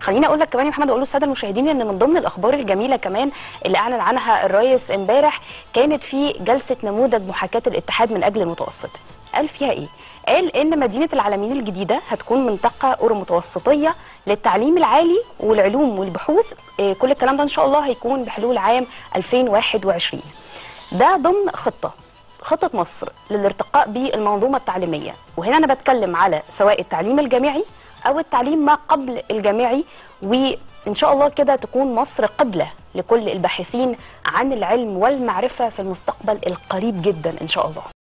خليني اقول لك كمان يا محمد اقول للساده المشاهدين ان من ضمن الاخبار الجميله كمان اللي اعلن عنها الرئيس امبارح كانت في جلسه نموذج محاكاه الاتحاد من اجل المتوسط قال فيها ايه قال ان مدينه العالمين الجديده هتكون منطقه اورو متوسطيه للتعليم العالي والعلوم والبحوث إيه، كل الكلام ده ان شاء الله هيكون بحلول عام 2021 ده ضمن خطه خطه مصر للارتقاء بالمنظومه التعليميه وهنا انا بتكلم على سواء التعليم الجامعي او التعليم ما قبل الجامعي وان شاء الله كده تكون مصر قبله لكل الباحثين عن العلم والمعرفه في المستقبل القريب جدا ان شاء الله